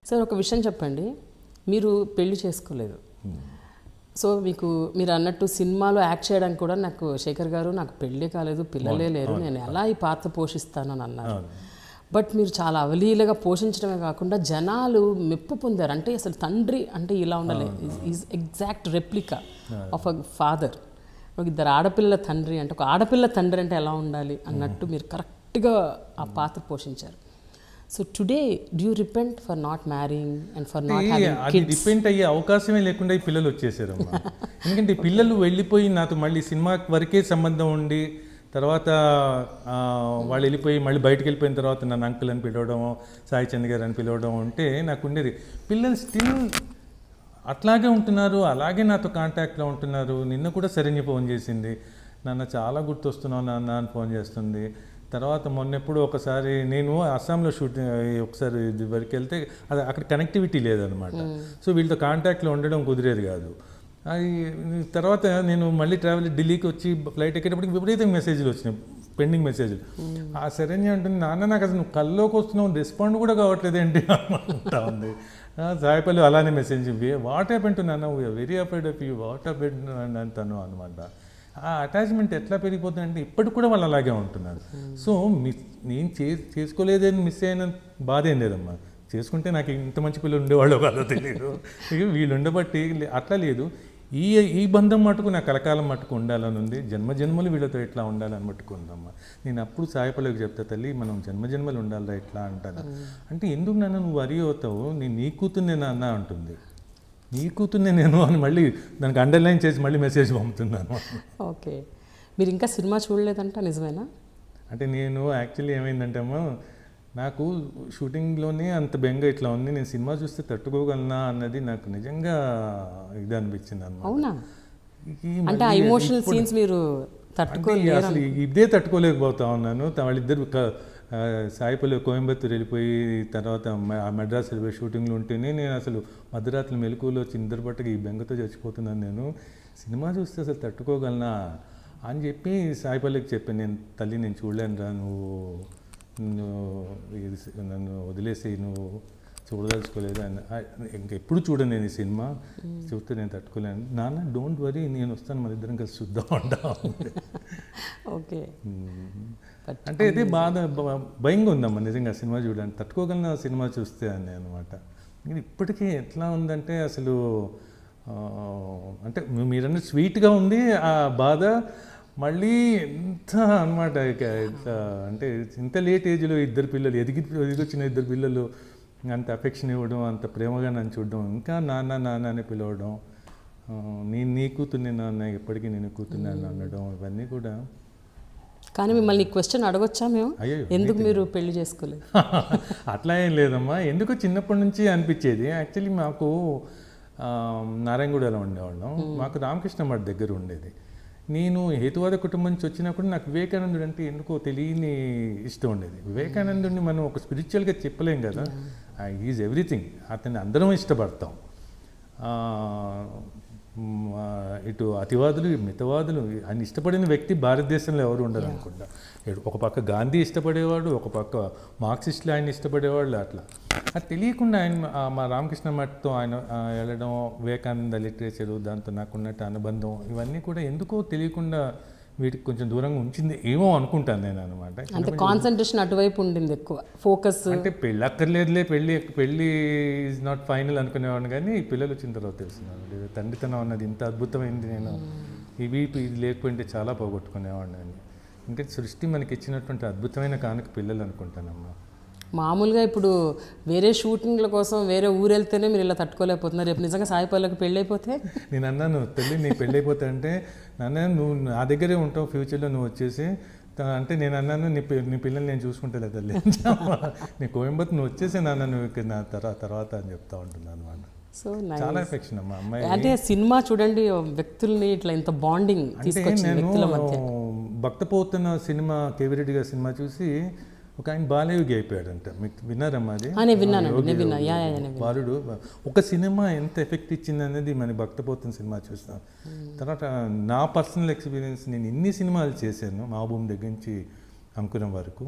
Sir ఒక విషయం చెప్పండి మీరు పెళ్లి చేసుకోలేదు సో మీకు మీరు అన్నట్టు సినిమాలో యాక్ట్ చేయడానికి కూడా నాకు శేఖర్ గారు నాకు పెళ్ళే కాలేదు పిల్లలే లేరు నేను ఎలా ఈ పాత్ర పోషిస్తానని అన్నారు బట్ మీరు చాలా అవలీలగా పోషించడమే కాకుండా జనాలు మెప్పు పొందారు అంటే అసలు తండ్రి అంటే ఇలా ఉండాలి is exact replica of a father ఒక ఇద్దరు ఆడపిల్ల తండ్రి అంటే ఒక ఆడపిల్ల తండ్రి అంటే ఎలా ఉండాలి అన్నట్టు మీరు కరెక్ట్గా ఆ పాత్ర పోషించారు so today due repent for not marrying and for not having అది డిపెండ్ అయ్యే అవకాశమే లేకుండా ఈ పిల్లలు వచ్చేసారమ్మా ఎందుకంటే ఈ పిల్లలు వెళ్ళిపోయి నాతో మళ్ళీ సినిమా వరకే సంబంధం ఉండి తర్వాత ఆ, వాళ్ళు వెళ్ళిపోయి మళ్ళీ బయటకు వెళ్ళిపోయిన తర్వాత నన్ను అంకుల్ అని పిలవడం సాయి చంద్ గారు అని పిలవడం అంటే నాకు ఉండేది పిల్లలు స్టిల్ అట్లాగే ఉంటున్నారు అలాగే నాతో కాంటాక్ట్లో ఉంటున్నారు నిన్న కూడా శరణ్య ఫోన్ చేసింది నాన్న చాలా గుర్తొస్తున్నావు నాన్న అని ఫోన్ చేస్తుంది తర్వాత మొన్నెప్పుడు ఒకసారి నేను అస్సాంలో షూటింగ్ ఒకసారి ఇది వరకు వెళ్తే అది అక్కడ కనెక్టివిటీ లేదనమాట సో వీళ్ళతో కాంటాక్ట్లో ఉండడం కుదిరేది కాదు అది తర్వాత నేను మళ్ళీ ట్రావెల్ ఢిల్లీకి వచ్చి ఫ్లైట్ ఎక్కేటప్పటికి విపరీతంగా మెసేజ్లు వచ్చినాయి పెండింగ్ మెసేజ్లు ఆ శరణ్య అంటుంది నాన్న నాకు అసలు నువ్వు కల్లోకి వస్తున్నావు రెస్పాండ్ కూడా కావట్లేదు ఏంటి అంటా ఉంది ఆ, సాయిపల్లి అలానే మెసేజ్ వాట్ హ్యాపెన్ టు నాన్న we are very afraid of you what happen అని అంటాను అనమాట ఆ అటాచ్మెంట్ ఎట్లా పెరిగిపోతుందంటే ఇప్పటికి కూడా వాళ్ళు అలాగే ఉంటున్నారు సో మిస్ నేను చే చేసుకోలేదని మిస్ అయిన బాధ ఏం లేదమ్మా చేసుకుంటే నాకు ఇంత మంచి పిల్లలు ఉండేవాళ్ళు కాదో తెలియదు ఇక వీళ్ళు ఉండబట్టి లే- అట్లా లేదు ఈ ఈ బంధం మటుకు నాకు కలకాలం మటుకు ఉండాలని ఉంది జన్మ జన్మలు వీళ్ళతో ఎట్లా ఉండాలని మటుకు ఉందమ్మా నేను అప్పుడు సాయపల్లికి చెప్తా తల్లి మనం జన్మ జన్మలు ఉండాలిరా ఎట్లా అంటాను అంటే ఎందుకు నన్ను నువ్వు వరి అవుతావు నేను నీ కూతుర్నే నాన్న అంటుంది నీ కూతుర్నే నేను అని మళ్ళీ దానికి అండర్లైన్ చేసి మళ్ళీ మెసేజ్ పంపుతున్నాను ఓకే మీరు ఇంకా సినిమా చూడలేదంట నిజమేనా అంటే నేను యాక్చువల్లీ ఏమైందంటే అమ్మా నాకు షూటింగ్లోనే అంత బెంగ ఇట్లా ఉంది నేను సినిమా చూస్తే తట్టుకోగలనా అన్నది నాకు నిజంగా ఇది అనిపించింది అనమాట అవునా అంటే ఆ ఇమోషనల్ సీన్స్ మీరు తట్టుకో అంటే అసలు ఇదే తట్టుకోలేకపోతా ఉన్నాను త- వాళ్ళిద్దరు క- ఆ, సాయిపల్లి కోయంబత్తూరు వెళ్ళిపోయి తర్వాత మ- ఆ మెడ్రాస్ వెళ్ళిపోయి షూటింగ్లు ఉంటేనే నేను అసలు మధ్యరాత్రి మెలకువలో వచ్చి నిద్రపట్టక ఈ బెంగతో చచ్చిపోతున్నాను నేను సినిమా చూస్తే అసలు తట్టుకోగలనా అని చెప్పి సాయిపల్లికి చెప్పాను నేను తల్లి నేను చూడలేను రా నువ్వు నువ్వు ఇది సి- నన్ను వదిలేసి నువ్వు చూడదలుచుకోలేదు అని ఆ, ఇంకెప్పుడు చూడను నేను ఈ సినిమా చూస్తే నేను తట్టుకోలేను నాన్న డోంట్ వరీ నేను వస్తాను మన ఇద్దరం కలిసి చూద్దాం అంటా ఉంది. ఓకే But అంటే ఇది బాధ బ- భయంగా ఉందమ్మా నిజంగా సినిమా చూడడానికి తట్టుకోగలన సినిమా చూస్తే అని అనమాట ఇది ఇప్పటికీ ఎట్లా ఉందంటే అసలు ఆ, అంటే మీ- మీరన్న స్వీట్గా ఉంది ఆ బాధ మళ్ళీ ఎంత అనమాట ఇక ఇట్లా అంటే ఇంత లేట్ ఏజ్లో ఇద్దరు పిల్లలు ఎదిగి ఎదిగొచ్చిన ఇద్దరు పిల్లలు అంత అఫెక్షన్ ఇవ్వడం అంత ప్రేమగా నన్ను చూడడం ఇంకా నాన్న నాన్న అని పిలవడం ఆ, నేను నీ కూతుర్ని నాన్న ఎప్పటికీ నేను కూతున్నాను అనడం ఇవన్నీ కూడా కానీ మిమ్మల్ని క్వశ్చన్ అడగొచ్చా మేము అయ్యయ్యో, ఎందుకు మీరు పెళ్లి చేసుకోలేదు అట్లా ఏం లేదమ్మా ఎందుకో చిన్నప్పటి నుంచి అనిపించేది యాక్చువల్లీ మాకు ఆ, నారాయణగూడలో ఉండేవాళ్ళం మాకు రామకృష్ణ మఠ దగ్గర ఉండేది నేను హేతువాద కుటుంబం నుంచి వచ్చినప్పుడు నాకు వివేకానందుడు అంటే ఎందుకో తెలియని ఇష్టం ఉండేది వివేకానందుడిని మనం ఒక స్పిరిచువల్గా చెప్పలేం కదా ఈజ్ ఎవ్రీథింగ్ అతన్ని అందరం ఇష్టపడతాం ఆ, మ్, ఆ, ఇటు అతివాదులు మితవాదులు ఆయన ఇష్టపడిన వ్యక్తి భారతదేశంలో ఎవరు ఉండరు అనుకుంటా ఇటు ఒక పక్క గాంధీ ఇష్టపడేవాడు ఒక పక్క మార్క్సిస్టులు ఆయన ఇష్టపడేవాళ్ళు అట్లా అది తెలియకుండా ఆయన ఆ, మా రామకృష్ణ మఠతో ఆయన ఆ, వెళ్ళడం వివేకానంద లిటరేచరు దాంతో నాకున్నట్టు అనుబంధం ఇవన్నీ కూడా ఎందుకో తెలియకుండా వీటికి కొంచెం దూరంగా ఉంచింది ఏమో అనుకుంటాను నేను అనమాట అంటే కాన్సన్ట్రేషన్ అటువైపు ఉండింది ఎక్కువ ఫోకస్ అంటే పెళ్ళి అక్కర్లేదులే పెళ్ళి పెళ్ళి ఈజ్ నాట్ ఫైనల్ అనుకునేవాడిని కానీ ఈ పిల్లలు వచ్చిన తర్వాత తెలుస్తున్నాను ఇది తండ్రితనం అన్నది ఇంత అద్భుతమైంది నేను ఇవి ఇది లేకపోయింటే చాలా పోగొట్టుకునేవాడిని అని ఇంకా సృష్టి మనకి ఇచ్చినటువంటి అద్భుతమైన కానుక పిల్లలు అనుకుంటానమ్మా మామూలుగా ఇప్పుడు వేరే షూటింగ్ల కోసం వేరే ఊరు వెళ్తేనే మీరు ఇలా తట్టుకోలేకపోతున్నారు రేపు నిజంగా సాయి పల్లకి పెళ్ళి అయిపోతే నేను అన్నాను తల్లి నీ పెళ్ళి అయిపోతా అంటే నాన్న నువ్వు నా దగ్గరే ఉంటావు ఫ్యూచర్లో నువ్వు వచ్చేసి త- అంటే నేను అన్నాను నీ పి- నీ పిల్లల్ని నేను చూసుకుంటలే తల్లి నీ కోయంబత్తు నువ్వు వచ్చేసి నాన్న నువ్వు ఇక్కడ నా తర్వాత తర్వాత అని చెప్తా ఉంటున్నాను అనమాట సో చాలా ఎఫెక్షన్ అమ్మా అమ్మాయి అంటే సినిమా చూడండి వ్యక్తుల్ని ఇట్లా ఇంత బాండింగ్ అంటే తీసుకొచ్చింది నేను వ్యక్తుల మధ్య భక్తపోతున్న సినిమా కేవిరెడ్డి గారి సినిమా చూసి ఒక ఆయన బాలయోగి అయిపోయాడంట మీకు విన్నారమ్మా అది ఆ, నేను విన్నానండి, యోగి- నేను విన్నా. యా, యా, యా, నేను బాలుడు ఒక సినిమా ఎంత ఎఫెక్ట్ ఇచ్చింది అనేది మన భక్తపోతున్న సినిమా చూస్తాం తర్వాత నా పర్సనల్ ఎక్స్పీరియన్స్ నేను ఇన్ని సినిమాలు చేశాను మా భూమి దగ్గర నుంచి అంకురం వరకు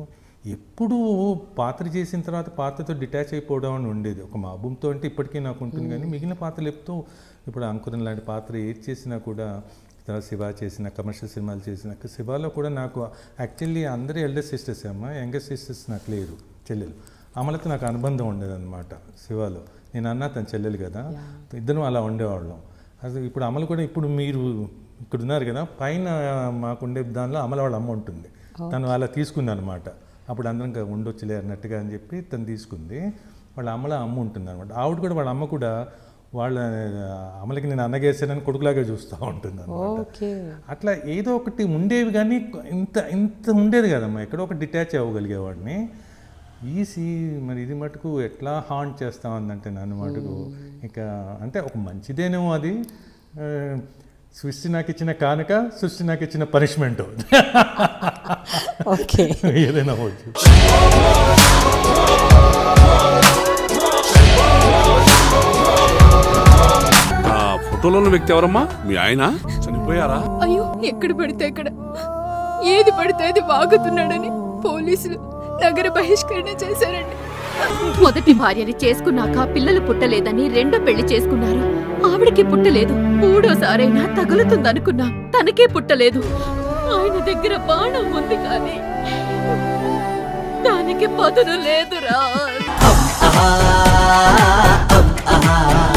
ఎప్పుడు పాత్ర చేసిన తర్వాత పాత్రతో డిటాచ్ అయిపోవడం అని ఉండేది ఒక మాబూమ్తో అంటే ఇప్పటికీ నాకు ఉంటుంది కానీ మిగిలిన పాత్రలు ఎప్పుడూ ఇప్పుడు అంకురం లాంటి పాత్ర ఏది చేసినా కూడా తర్వాత శివ చేసిన కమర్షియల్ సినిమాలు చేసిన శివాలో కూడా నాకు యాక్చువల్లీ అందరూ ఎల్డర్ సిస్టర్స్ అమ్మ యంగర్ సిస్టర్స్ నాకు లేరు చెల్లెలు అమలతో నాకు అనుబంధం ఉండేదన్నమాట శివాలో నేను అన్న తన చెల్లెలు కదా ఇద్దరం అలా ఉండేవాళ్ళం అది ఇప్పుడు అమలు కూడా ఇప్పుడు మీరు ఇక్కడ ఉన్నారు కదా పైన మాకుండే దానిలో అమల వాళ్ళ అమ్మ ఉంటుంది తను అలా తీసుకుంది అనమాట అప్పుడు అందరం ఇంకా ఉండొచ్చులే అన్నట్టుగా అని చెప్పి తను తీసుకుంది వాళ్ళ అమ్మల అమ్మ ఉంటుంది అనమాట ఆవిడ కూడా వాళ్ళ అమ్మ కూడా వాళ్ళ అమలకి నేను అన్నగేసానని కొడుకులాగా చూస్తూ ఉంటుంది అనమాట ఓకే అట్లా ఏదో ఒకటి ఉండేవి కానీ ఇంత ఇంత ఉండేది కదమ్మా ఎక్కడో ఒక డిటాచ్ అవ్వగలిగేవాడిని ఈసీ మరి ఇది మటుకు ఎట్లా హాంట్ చేస్తా ఉందంటే నన్ను మటుకు ఇక అంటే ఒక మంచిదేనేమో అది ఆ, సృష్టి నాకు ఇచ్చిన కానుక సృష్టి నాకు ఇచ్చిన పనిష్మెంట్ ఓకే ఏదైనా అవ్వచ్చు ఆ ఫోటోలో ఉన్న వ్యక్తి ఎవరమ్మా మీ ఆయన చనిపోయారా అయ్యో ఎక్కడ పడితే అక్కడ ఏది పడితే అది వాగుతున్నాడని పోలీసులు నగర బహిష్కరణ చేశారండి మొదటి భార్యని చేసుకున్నాక పిల్లలు పుట్టలేదని రెండో పెళ్లి చేసుకున్నారు ఆవిడకి పుట్టలేదు మూడోసారైనా తగులుతుందనుకున్నా తనకే పుట్టలేదు ఆయన దగ్గర బాణం ఉంది కానీ దానికి పదును లేదురా ah, ah, ah, ah.